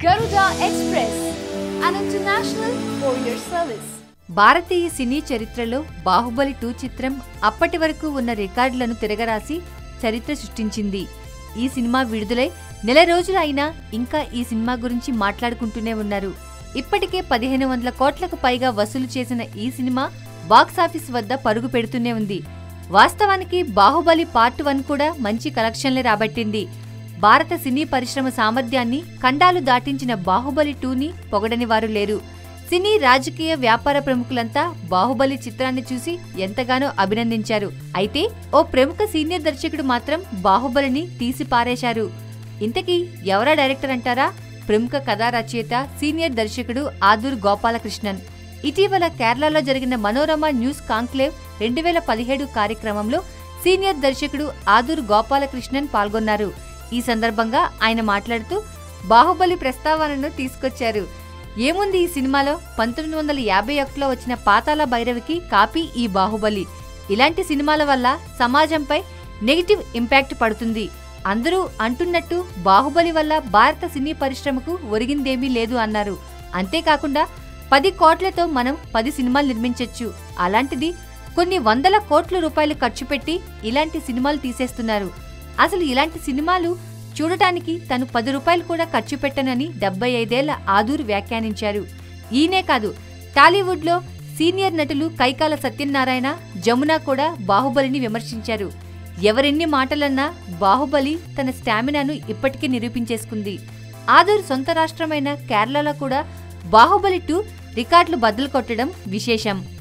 Garuda Express, an international courier service. భారతీయ సినీ చరిత్రలో Baahubali two చిత్రం అప్పటి వరకు ఉన్న రికార్డులను తిరగరాసి చరిత్ర సృష్టించింది ఈ సినిమా విడుదలై నెల రోజులు అయినా ఇంకా ఈ సినిమా గురించి మాట్లాడుకుంటూనే ఉన్నారు ఇప్పటికే పదిహేను వందల కోట్లకు పైగా వసూలు చేసిన ఈ సినిమా బాక్సాఫీస్ వద్ద పరుగు పెడుతూనే ఉంది వాస్తవానికి బాహుబలి పార్ట్ వన్ కూడా మంచి కలెక్షన్లే రాబట్టింది భారత సినీ పరిశ్రమ సామర్థ్యాన్ని ఖండాలు దాటించిన బాహుబలి టూని పొగడని వారు లేరు సినీ రాజకీయ వ్యాపార ప్రముఖులంతా బాహుబలి చిత్రాన్ని చూసి ఎంతగానో అభినందించారు అయితే ఓ ప్రముఖ సీనియర్ దర్శకుడు మాత్రం బాహుబలిని తీసి పారేశారు ఇంతకీ ఎవరా డైరెక్టర్ అంటారా ప్రముఖ కథా రచయిత సీనియర్ దర్శకుడు ఆదూర్ గోపాలకృష్ణన్ ఇటీవల కేరళలో జరిగిన మనోరమ న్యూస్ కాంక్లేవ్ రెండు వేల పదిహేడు కార్యక్రమంలో సీనియర్ దర్శకుడు ఆదూర్ గోపాలకృష్ణన్ పాల్గొన్నారు ఈ సందర్భంగా ఆయన మాట్లాడుతూ బాహుబలి ప్రస్తావనను తీసుకొచ్చారు ఏముంది ఈ సినిమాలో పంతొమ్మిది వందల యాభై ఒకటిలో వచ్చిన పాతాల భైరవికి కాపీ ఈ బాహుబలి ఇలాంటి సినిమాల వల్ల సమాజంపై నెగిటివ్ ఇంపాక్ట్ పడుతుంది అందరూ అంటున్నట్టు బాహుబలి వల్ల భారత సినీ పరిశ్రమకు ఒరిగిందేమీ లేదు అన్నారు అంతేకాకుండా పది కోట్లతో మనం పది సినిమాలు నిర్మించొచ్చు అలాంటిది కొన్ని వందల కోట్ల రూపాయలు ఖర్చు పెట్టి ఇలాంటి సినిమాలు తీసేస్తున్నారు అసలు ఇలాంటి సినిమాలు చూడటానికి తను పది రూపాయలు కూడా ఖర్చు పెట్టనని డెబ్బై ఐదేళ్ల ఆదూరు వ్యాఖ్యానించారు ఈయనే కాదు టాలీవుడ్లో సీనియర్ నటులు కైకాల సత్యనారాయణ జమున కూడా బాహుబలిని విమర్శించారు ఎవరెన్ని మాటలన్నా బాహుబలి తన స్టామినాను ఇప్పటికీ నిరూపించేసుకుంది ఆదూరు సొంత రాష్ట్రమైన కేరళలో కూడా బాహుబలి టూ రికార్డులు బద్దలు కొట్టడం విశేషం